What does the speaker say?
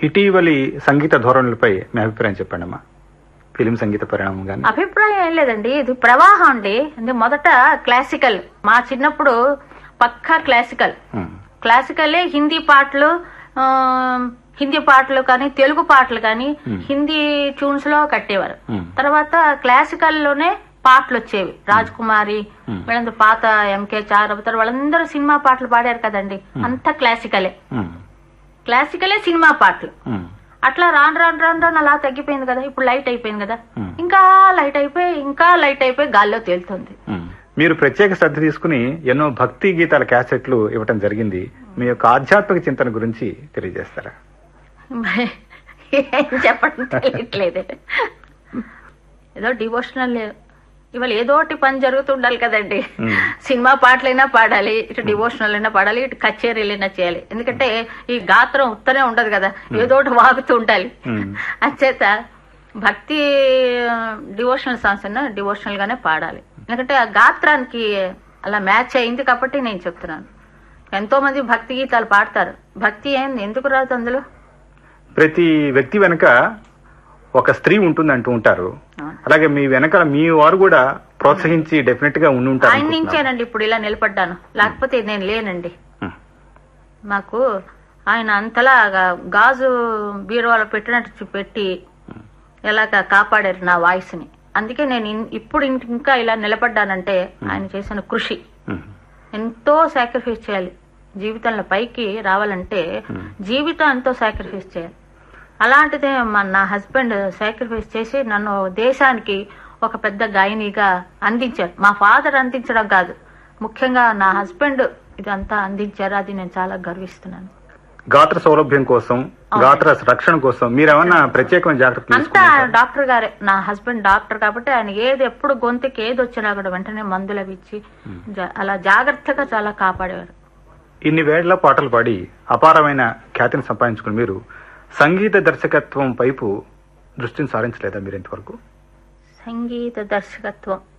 ఇటీవలి సంగీత ధోరణులపై మీ అభిప్రాయం చెప్పండి అమ్మా ఫిలిం సంగీత పరిణామం కానీ అభిప్రాయం ఏం లేదండి ఇది ప్రవాహం అండి అంటే మొదట క్లాసికల్ మా చిన్నప్పుడు పక్కా క్లాసికల్ క్లాసికలే హిందీ పాటలు ఆ, హిందీ పాటలు కానీ తెలుగు పాటలు కానీ హిందీ ట్యూన్స్ లో కట్టేవారు Hmm. తర్వాత క్లాసికల్ లోనే పాటలు వచ్చేవి రాజ్ కుమారి వీళ్ళందరూ పాత ఎంకే చారవతారు వాళ్ళందరూ సినిమా పాటలు పాడారు కదండి అంతా క్లాసికలే క్లాసికలే సినిమా పాటలు అట్లా రాను రాను రాను రాను అలా తగ్గిపోయింది కదా ఇప్పుడు లైట్ అయిపోయింది కదా Hmm. ఇంకా లైట్ అయిపోయి ఇంకా లైట్ అయిపోయి గాల్లో తేలుతుంది మీరు ప్రత్యేక శ్రద్ధ తీసుకుని ఎన్నో భక్తి గీతాల క్యాసెట్లు ఇవ్వటం జరిగింది మీ యొక్క ఆధ్యాత్మిక చింతన గురించి తెలియజేస్తారా మరి ఏం చెప్పడం తెలియట్లేదు ఏదో డివోషనల్ ఇవాళ ఏదో ఒకటి పని జరుగుతుండాలి కదండి మ్మ్. సినిమా పాటలైనా పాడాలి ఇటు డివోషనల్ అయినా పాడాలి ఇటు కచేరీలైనా చేయాలి ఎందుకంటే ఈ గాత్రం ఉత్తనే ఉండదు కదా ఏదో ఒకటి వాగుతూ ఉండాలి మ్మ్. అంచేత భక్తి డివోషనల్ సాంగ్స్ అయినా డివోషనల్ గానే పాడాలి ఎందుకంటే ఆ గాత్రానికి అలా మ్యాచ్ అయింది కాబట్టి నేను చెప్తున్నాను ఎంతో మంది భక్తి గీతాలు పాడతారు భక్తి ఏంది ఎందుకు రాదు అందులో ప్రతి వ్యక్తి వెనుక ఒక స్త్రీ ఉంటుంది అంటూ ఉంటారు అవును. అలాగే మీ వెనకాల మీ వారు కూడా ప్రోత్సహించి డెఫినెట్ గా ఉండి ఉంటారు ఆయన అనుకుంటున్నాను. నుంచేనండి ఇప్పుడు ఇలా నిలబడ్డాను లేకపోతే నేను లేనండి ఉమ్. మాకు ఆయన అంతలా గా- గాజు బీరువాలో పెట్టినట్టు చూ- పెట్టి ఎలాగ కాపాడారు నా వాయిస్ ని అందుకే నేను ఇన్- ఇప్పుడు ఇంక- ఇంకా ఇలా నిలబడ్డానంటే ఆయన చేసిన కృషి ఉమ్. ఎంతో సాక్రిఫైస్ చేయాలి జీవితంలో పైకి రావాలంటే జీవితం ఎంతో సాక్రిఫైస్ చేయాలి అలాంటిదే మా నా హస్బెండ్ సాక్రిఫైస్ చేసి నన్ను దేశానికి ఒక పెద్ద గాయనిగా అందించారు మా ఫాదర్ అందించడం కాదు ముఖ్యంగా నా హస్బెండ్ ఇదంతా అందించారు అది నేను చాలా గర్విస్తున్నాను గాత్ర సౌలభ్యం కోసం గాత్ర రక్షణ కోసం మీరేమన్నా ప్రత్యేకమైన జాగ్రత్తలు అంతా తీసుకున్నారా డాక్టర్ గారే నా హస్బెండ్ డాక్టర్ కాబట్టి ఆయన ఏది ఎప్పుడు గొంతుకి ఏది వచ్చినా కూడా వెంటనే మందులు అవి ఇచ్చి జా- అలా జాగ్రత్తగా చాలా కాపాడేవారు ఇన్ని వేళ్ల పాటలు పాడి అపారమైన ఖ్యాతిని సంపాదించుకుని మీరు సంగీత దర్శకత్వం వైపు దృష్టిని సారించలేదా మీరు ఇంతవరకు సంగీత దర్శకత్వం